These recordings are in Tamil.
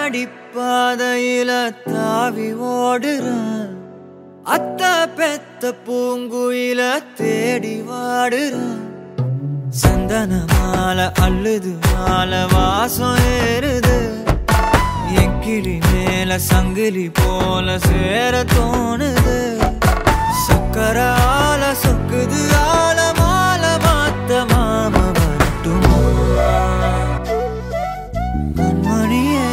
அடி பாதையில தாவி ஓடுறேன் அத்த பெத்த பூங்குயில தேடி வாடுறேன் சந்தன மாலை அள்ளுது மாலை வாசம் ஏறுது என் கிளி மேல சங்கிலி போல சேர தோணுது சக்கர ஆல சொக்குது ஆல மால மாத்த மாம வரட்டுமா கண்மணியே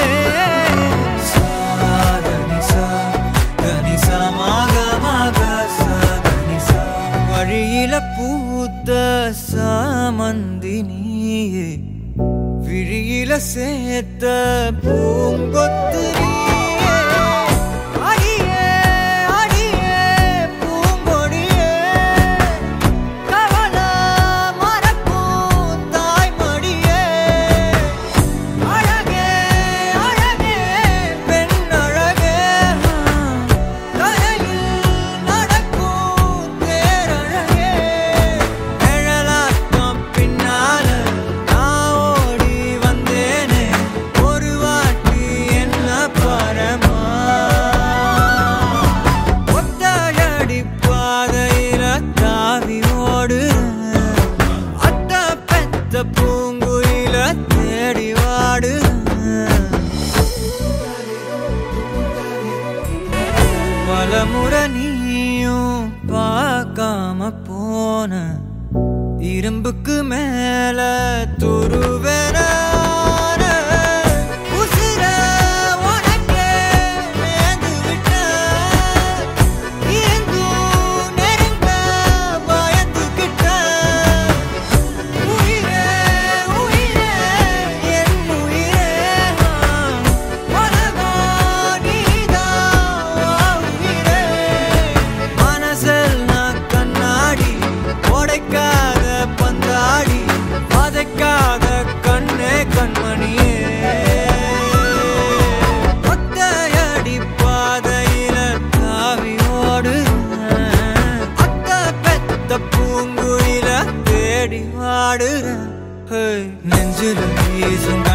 சாதனிசா கனிசா மாக மாக சாதனிசா வழியில பூத்த சாமந்தி நீயே விழியில சேர்த்த பூங்கொத்து நீயே. அடியே, அடியே, பூங்கொடியே. கவலை மறக்கும் தாய்மடியே. அழகே, அழகே, பெண் அழகே. தலையில் நடக்கும் தேரழகே. நிழலாட்டம் பின்னால நான் ஓடி வந்தேனே. ஒரு வாட்டி என்ன பரமா ஒத்தையடி பாதையில தாவி ஓடுறேன். அத்த பெத்த பூங்குயில தேடி வாடுறேன். பலமுறை நீயும் பார்க்காம போன இரும்புக்கு மேல துருவென உசிர உனக்கே நேர்ந்து விட்டேன். இருந்தும் நெருங்க பயந்துகிட்டேன். உயிரே, உயிரே, என் உயிரே, உலகம் நீதான் உயிரே. மனசில் நான் கண்ணாடி உடைக்காத பந்தாடி வதைக்காத கண்ணே கண்மணியே ஒத்தையடி பாதையில தாவி ஓடுறேன். அத்த பெத்த பூங்குயில தேடி வாடுறேன் ஹே, நெஞ்சில வீசும்